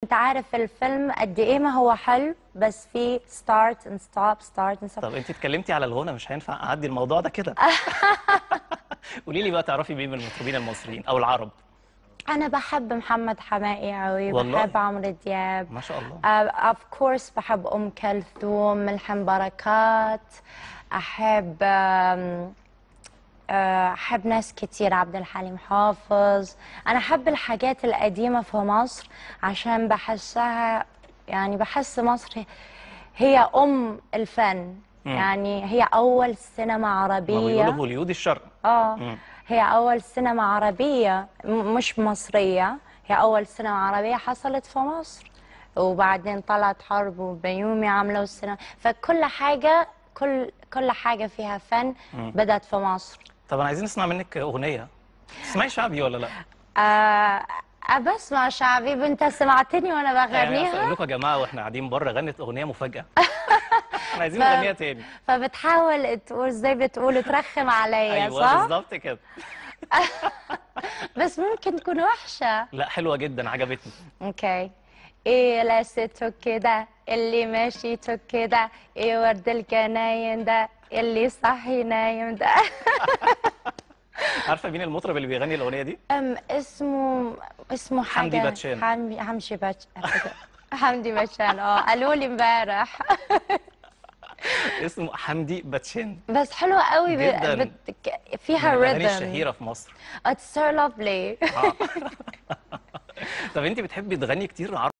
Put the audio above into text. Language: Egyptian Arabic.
انت عارف الفيلم قد ايه ما هو حلو بس في ستارت اند ستوب ستارت اند ستوب طب انت اتكلمتي على الغنى مش هينفع اعدي الموضوع ده كده قولي لي بقى تعرفي مين من المطربين المصريين او العرب انا بحب محمد حماقي قوي والله؟ بحب عمرو دياب ما شاء الله اوف كورس بحب ام كلثوم ملحم بركات احب آم، آه، احب ناس كتير عبد الحليم حافظ انا احب الحاجات القديمه في مصر عشان بحسها يعني بحس مصر هي ام الفن مم. يعني هي اول سينما ما بيقولوا عربيه هوليود الشرق اه مم. هي أول سينما عربية م- مش مصرية هي أول سينما عربية حصلت في مصر وبعدين طلعت حرب وبيومي عملوا السينما فكل حاجة كل كل حاجة فيها فن بدأت في مصر طب انا عايزين نسمع منك اغنيه تسمعي شعبي ولا لا آه بسمع شعبي انت سمعتني وانا يعني اقول بغنيها لكم يا جماعه واحنا قاعدين بره غنت اغنيه مفاجاه احنا عايزين ف- نغنيها تاني فبتحاول تقول زي بتقول ترخم عليا ايوه صح؟ بالظبط كده بس ممكن تكون وحشة لا حلوه جدا عجبتني اوكي ايه لسته كده اللي ماشيته كده ايه ورد الجناين ده اللي صحي نايم ده عارفه مين المطرب اللي بيغني الاغنيه دي ام اسمه اسمه حاجه حمدي باتشان. حمدي حمشي باتش حمدي باتشان اه قالوا لي امبارح اسمه حمدي باتشان بس حلوه قوي ب- جداً. بت... فيها من الاغاني ريذم الشهيره في مصر اتس سو لافلي آه. طب انت بتحبي تغني كتير عربي